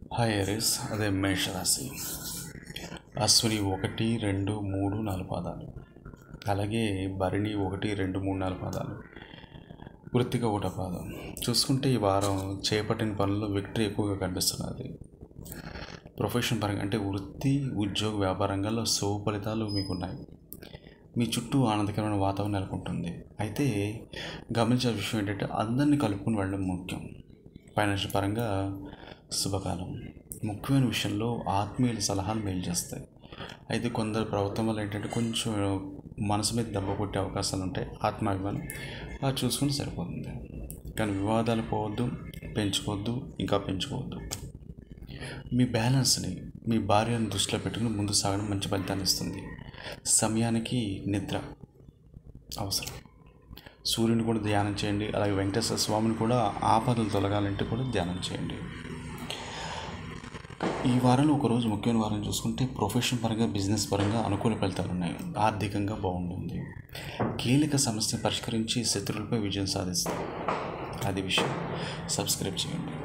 hi ఎరీస్ అదే మేషరాశి అశ్విని ఒకటి రెండు మూడు నాలుగు పాదాలు అలాగే భరణి ఒకటి రెండు మూడు నాలుగు పాదాలు వృత్తిక ఒకటో పాదం చూసుకుంటే ఈ వారం చేపట్టిన పనుల్లో విక్టరీ ఎక్కువగా కనిపిస్తున్నది ప్రొఫెషన్ పరంగా అంటే వృత్తి ఉద్యోగ వ్యాపార రంగాల్లో శుభ ఫలితాలు మీకున్నాయి మీ చుట్టూ ఆనందకరమైన వాతావరణం నెలకొంటుంది అయితే గమనించే విషయం ఏంటంటే అందరినీ కలుపుకుని వెళ్ళడం ముఖ్యం ఫైనాన్షియల్ పరంగా శుభకాలం ముఖ్యమైన విషయంలో ఆత్మీయుల సలహాలు మేలు చేస్తాయి అయితే కొందరు ప్రభుత్వం వల్ల ఏంటంటే కొంచెం మనసు మీద దెబ్బ కొట్టే అవకాశాలు ఉంటాయి ఆత్మాభిమానం అది చూసుకుని సరిపోతుంది కానీ వివాదాలు పోవద్దు పెంచుకోవద్దు ఇంకా పెంచుకోవద్దు మీ బ్యాలెన్స్ని మీ భార్యను దృష్టిలో పెట్టుకుని ముందు సాగడం మంచి ఫలితాన్ని ఇస్తుంది సమయానికి నిద్ర అవసరం సూర్యుని కూడా ధ్యానం చేయండి అలాగే వెంకటేశ్వర స్వామిని కూడా ఆపదలు తొలగాలంటే కూడా ధ్యానం చేయండి ఈ వారంలో ఒకరోజు ముఖ్యమైన వారం చూసుకుంటే ప్రొఫెషన్ పరంగా బిజినెస్ పరంగా అనుకూల ఫలితాలు ఉన్నాయి ఆర్థికంగా బాగుంటుంది కీలక సమస్య పరిష్కరించి శత్రువులపై విజయం సాధిస్తుంది అది విషయం సబ్స్క్రైబ్ చేయండి